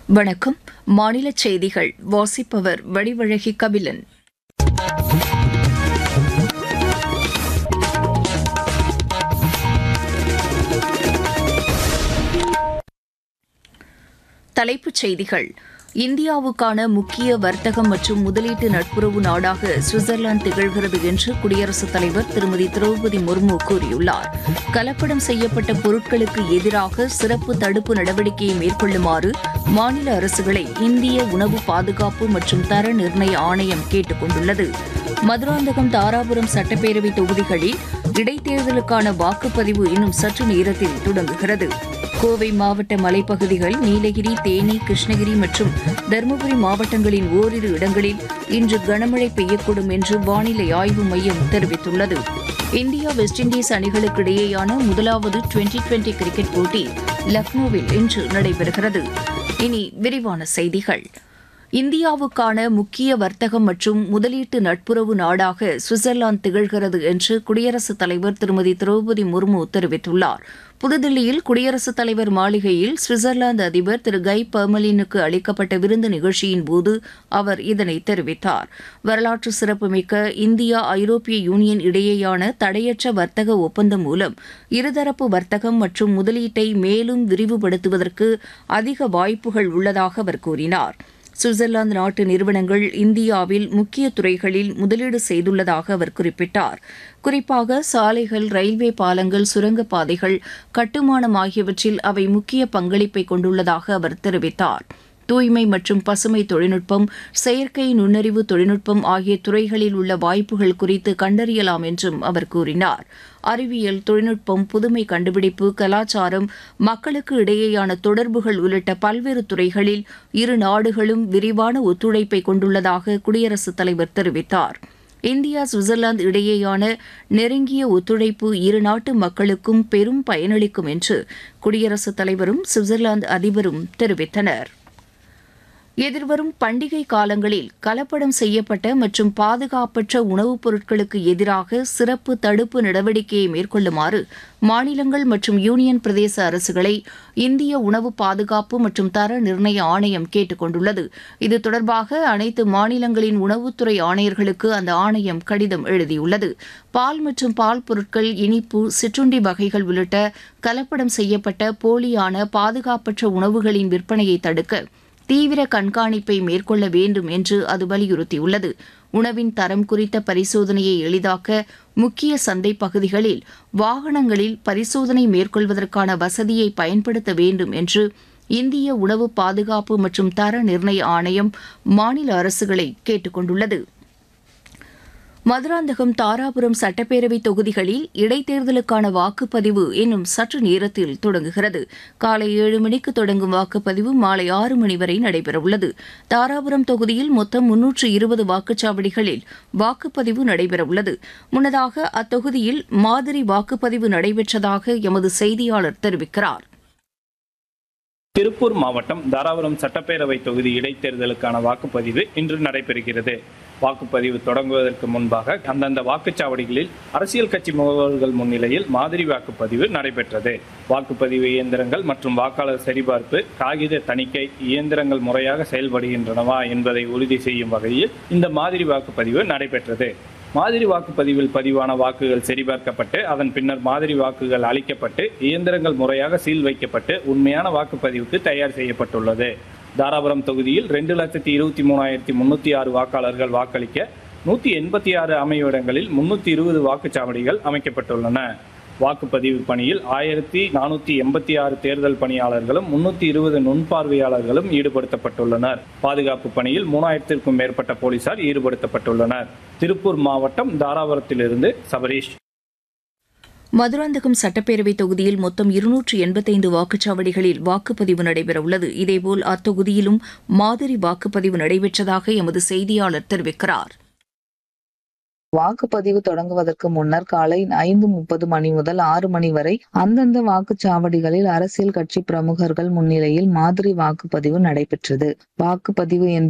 வணக்கம் மாநில செய்திகள் வாசிப்பவர் வடிவழகி கபிலன் தலைப்புச் செய்திகள் இந்தியாவுக்கான முக்கிய வர்த்தகம் மற்றும் முதலீட்டு நட்புறவு நாடாக சுவிட்சர்லாந்து திகழ்கிறது என்று குடியரசுத் தலைவர் திருமதி திரௌபதி முர்மு கூறியுள்ளார் கலப்படம் செய்யப்பட்ட பொருட்களுக்கு எதிராக சிறப்பு தடுப்பு நடவடிக்கையை மேற்கொள்ளுமாறு மாநில அரசுகளை இந்திய உணவு பாதுகாப்பு மற்றும் தர நிர்ணய ஆணையம் கேட்டுக் கொண்டுள்ளது மதுராந்தகம் தாராபுரம் சட்டப்பேரவை தொகுதிகளில் இடைத்தேர்தலுக்கான வாக்குப்பதிவு இன்னும் சற்று நேரத்தில் தொடங்குகிறது கோவை மாவட்ட மலைப்பகுதிகள் நீலகிரி தேனி கிருஷ்ணகிரி மற்றும் தருமபுரி மாவட்டங்களின் ஓரிரு இடங்களில் இன்று கனமழை பெய்யக்கூடும் என்று வானிலை ஆய்வு மையம் தெரிவித்துள்ளது இந்தியா வெஸ்ட் இண்டீஸ் அணிகளுக்கு இடையேயான முதலாவது டுவெண்டி டுவெண்டி கிரிக்கெட் போட்டி லக்னோவில் இன்று நடைபெறுகிறது இனி விரிவான செய்திகள் இந்தியாவுக்கான முக்கிய வர்த்தகம் மற்றும் முதலீட்டு நட்புறவு நாடாக சுவிட்சர்லாந்து திகழ்கிறது என்று குடியரசுத் தலைவர் திருமதி திரௌபதி முர்மு தெரிவித்துள்ளார் புதுதில்லியில் குடியரசுத் தலைவர் மாளிகையில் சுவிட்சர்லாந்து அதிபர் திரு கை பர்மலினுக்கு அளிக்கப்பட்ட விருந்து நிகழ்ச்சியின் போது அவர் இதனை தெரிவித்தார் வரலாற்று சிறப்புமிக்க இந்தியா ஐரோப்பிய யூனியன் இடையேயான தடையற்ற வர்த்தக ஒப்பந்தம் மூலம் இருதரப்பு வர்த்தகம் மற்றும் முதலீட்டை மேலும் விரிவுபடுத்துவதற்கு அதிக வாய்ப்புகள் உள்ளதாக அவர் கூறினார் சுவிட்சர்லாந்து நாட்டு நிறுவனங்கள் இந்தியாவில் முக்கிய துறைகளில் முதலீடு செய்துள்ளதாக அவர் குறிப்பிட்டார் குறிப்பாக சாலைகள் ரயில்வே பாலங்கள் சுரங்கப்பாதைகள் கட்டுமானம் ஆகியவற்றில் அவை முக்கிய பங்களிப்பை கொண்டுள்ளதாக அவர் தெரிவித்தார் தூய்மை மற்றும் பசுமை தொழில்நுட்பம் செயற்கை நுண்ணறிவு தொழில்நுட்பம் ஆகிய துறைகளில் உள்ள வாய்ப்புகள் குறித்து கண்டறியலாம் என்றும் அவர் கூறினார் அறிவியல் தொழில்நுட்பம் புதுமை கண்டுபிடிப்பு கலாச்சாரம் மக்களுக்கு இடையேயான தொடர்புகள் உள்ளிட்ட பல்வேறு துறைகளில் இரு நாடுகளும் விரிவான ஒத்துழைப்பை கொண்டுள்ளதாக குடியரசுத் தலைவர் தெரிவித்தார் இந்தியா சுவிட்சர்லாந்து இடையேயான நெருங்கிய ஒத்துழைப்பு இரு நாட்டு மக்களுக்கும் பெரும் பயனளிக்கும் என்று குடியரசுத் தலைவரும் சுவிட்சர்லாந்து அதிபரும் தெரிவித்தனர் எதிர்வரும் பண்டிகை காலங்களில் கலப்படம் செய்யப்பட்ட மற்றும் பாதுகாப்பற்ற உணவுப் பொருட்களுக்கு எதிராக சிறப்பு தடுப்பு நடவடிக்கையை மேற்கொள்ளுமாறு மாநிலங்கள் மற்றும் யூனியன் பிரதேச அரசுகளை இந்திய உணவு பாதுகாப்பு மற்றும் தர நிர்ணய ஆணையம் கேட்டுக் கொண்டுள்ளது இது தொடர்பாக அனைத்து மாநிலங்களின் உணவுத்துறை ஆணையர்களுக்கு அந்த ஆணையம் கடிதம் எழுதியுள்ளது பால் மற்றும் பால் பொருட்கள் இனிப்பு சிற்றுண்டி வகைகள் உள்ளிட்ட கலப்படம் செய்யப்பட்ட போலியான பாதுகாப்பற்ற உணவுகளின் விற்பனையை தடுக்க தீவிர கண்காணிப்பை மேற்கொள்ள வேண்டும் என்று அது வலியுறுத்தியுள்ளது உணவின் தரம் குறித்த பரிசோதனையை எளிதாக்க முக்கிய சந்தை பகுதிகளில் வாகனங்களில் பரிசோதனை மேற்கொள்வதற்கான வசதியை பயன்படுத்த வேண்டும் என்று இந்திய உணவு பாதுகாப்பு மற்றும் தர நிர்ணய ஆணையம் மாநில அரசுகளை கேட்டுக் கொண்டுள்ளது மதுராந்தகம் தாராபுரம் சட்டப்பேரவை தொகுதிகளில் இடைத்தேர்தலுக்கான வாக்குப்பதிவு இன்னும் சற்று நேரத்தில் தொடங்குகிறது காலை ஏழு மணிக்கு தொடங்கும் வாக்குப்பதிவு மாலை ஆறு மணி வரை நடைபெறவுள்ளது தாராபுரம் தொகுதியில் மொத்தம் முன்னூற்று இருபது வாக்குச்சாவடிகளில் வாக்குப்பதிவு நடைபெறவுள்ளது முன்னதாக அத்தொகுதியில் மாதிரி வாக்குப்பதிவு நடைபெற்றதாக எமது செய்தியாளர் தெரிவிக்கிறார் திருப்பூர் மாவட்டம் தாராபுரம் சட்டப்பேரவை தொகுதி இடைத்தேர்தலுக்கான வாக்குப்பதிவு இன்று நடைபெறுகிறது வாக்குப்பதிவு தொடங்குவதற்கு முன்பாக அந்தந்த வாக்குச்சாவடிகளில் அரசியல் கட்சி முகவர்கள் முன்னிலையில் மாதிரி வாக்குப்பதிவு நடைபெற்றது வாக்குப்பதிவு இயந்திரங்கள் மற்றும் வாக்காளர் சரிபார்ப்பு காகித தணிக்கை இயந்திரங்கள் முறையாக செயல்படுகின்றனவா என்பதை உறுதி செய்யும் வகையில் இந்த மாதிரி வாக்குப்பதிவு நடைபெற்றது மாதிரி வாக்குப்பதிவில் பதிவான வாக்குகள் சரிபார்க்கப்பட்டு அதன் பின்னர் மாதிரி வாக்குகள் அளிக்கப்பட்டு இயந்திரங்கள் முறையாக சீல் வைக்கப்பட்டு உண்மையான வாக்குப்பதிவுக்கு தயார் செய்யப்பட்டுள்ளது தாராபுரம் தொகுதியில் ரெண்டு லட்சத்தி இருபத்தி மூணாயிரத்தி முன்னூத்தி ஆறு வாக்காளர்கள் வாக்களிக்க நூத்தி எண்பத்தி ஆறு அமைவிடங்களில் முன்னூத்தி இருபது வாக்குச்சாவடிகள் அமைக்கப்பட்டுள்ளன வாக்குப்பதிவு பணியில் ஆயிரத்தி நானூத்தி எண்பத்தி ஆறு தேர்தல் பணியாளர்களும் முன்னூத்தி இருபது நுண்பார்வையாளர்களும் ஈடுபடுத்தப்பட்டுள்ளனர் பாதுகாப்பு பணியில் மூணாயிரத்திற்கும் மேற்பட்ட போலீசார் ஈடுபடுத்தப்பட்டுள்ளனர் திருப்பூர் மாவட்டம் தாராபுரத்திலிருந்து சபரீஷ் மதுராந்தகம் சட்டப்பேரவை தொகுதியில் மொத்தம் இருநூற்று எண்பத்தைந்து வாக்குச்சாவடிகளில் வாக்குப்பதிவு நடைபெறவுள்ளது இதேபோல் அத்தொகுதியிலும் மாதிரி வாக்குப்பதிவு நடைபெற்றதாக எமது செய்தியாளர் தெரிவிக்கிறார் வாக்குப்பதிவு தொடங்குவதற்கு முன்னர் காலை ஐந்து முப்பது மணி முதல் ஆறு மணி வரை அந்தந்த வாக்குச்சாவடிகளில் அரசியல் கட்சி பிரமுகர்கள் முன்னிலையில் மாதிரி வாக்குப்பதிவு நடைபெற்றது வாக்குப்பதிவு